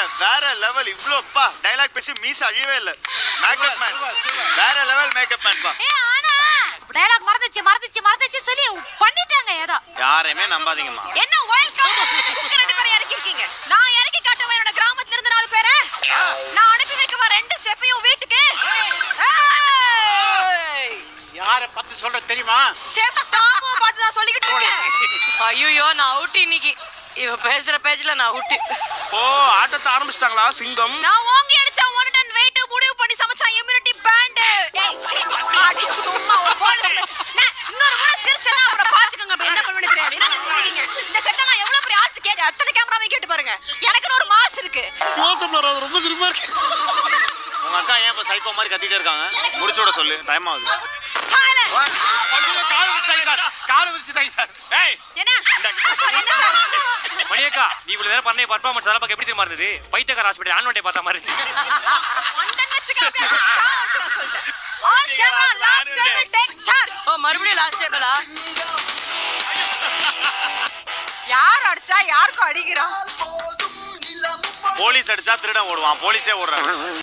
இல்ல வேற லெவல் இவ்ளோ பா டைலாக் பேசி மீஸ் அழியவே இல்ல மேக்கப் மேன் வேற லெவல் மேக்கப் மேன் பா ஏ ஆனா டயலாக் மறந்துச்சு மறந்துச்சு மறந்துச்சு சொல்லி பண்ணிட்டாங்க ஏதோ யாரையுமே நம்பாதீங்கம்மா என்ன ஒயல் உங்க ரெண்டு பேரும் இறக்கி இருக்கீங்க நான் இறக்கி காட்டுவேன் என்னோட கிராமத்துல இருந்து நாலு பேரை நான் அனுப்பி வைக்கவா ரெண்டு செஃப்பையும் வீட்டுக்கு யாரை பத்தி சொல்ற தெரியுமா செஃப் தாமும் பார்த்து தான் சொல்லிக்கிட்டு இருக்கேன் ஐயோ நான் அவுட் இன்னைக்கு இவ பேசுற பேச்சுல நான் அவுட் ஓ ஆட்டத்தை ஆரம்பிச்சிட்டாங்களா சிங்கம் நான் ஓங்கி அடிச்சா ஒன் டன் வெயிட் முடிவு பண்ணி சமைச்சா இம்யூனிட்டி பேண்ட் ஏய் சீ, அடி சும்மா ஒரு போலீஸ் நான் இன்னொரு முறை சிரிச்சேன்னா அப்புறம் பாத்துக்கோங்க அப்ப என்ன பண்ணுவேன்னு தெரியாது என்ன நினைச்சிருக்கீங்க இந்த செட்டை நான் எவ்வளவு பெரிய ஆர்ட் கேட்டு அத்தனை கேமராவை கேட்டு பாருங்க எனக்குன்னு ஒரு மாஸ் இருக்கு க்ளோஸ் வராது ரொம்ப சிரிப்பா இருக்கு உங்க அக்கா ஏன் இப்ப சைக்கோ மாதிரி கத்திட்டே இருக்காங்க முடிச்சு விட சொல்லு டைம் ஆகுது சைலன்ஸ் கால வச்சுட்டாங்க சார் கால வச்சுட்டாங்க சார் ஏய் என்ன சார் என்ன சார் மணியக்கா நீ இவ்வளவு நேரம் பண்ண பர்ஃபார்மன்ஸ் அதெல்லாம் பார்க்க எப்படி தெரியுமா இருந்தது பைத்தியக்கார ஹாஸ்பிட்டல் ஆன்வண்டே பார்த்த மாதிரி இருந்துச்சு வந்தன் வச்சுக்க அப்படியே சாவடிச்சு நான் சொல்லிட்டேன் all camera last time take charge ஓ மறுபடியும் லாஸ்ட் டேபிளா யார் அடிச்சா யாருக்கும் அடிக்கிறான் போலீஸ் அடிச்சா திருடன் ஓடுவான் போலீஸே ஓடுறான்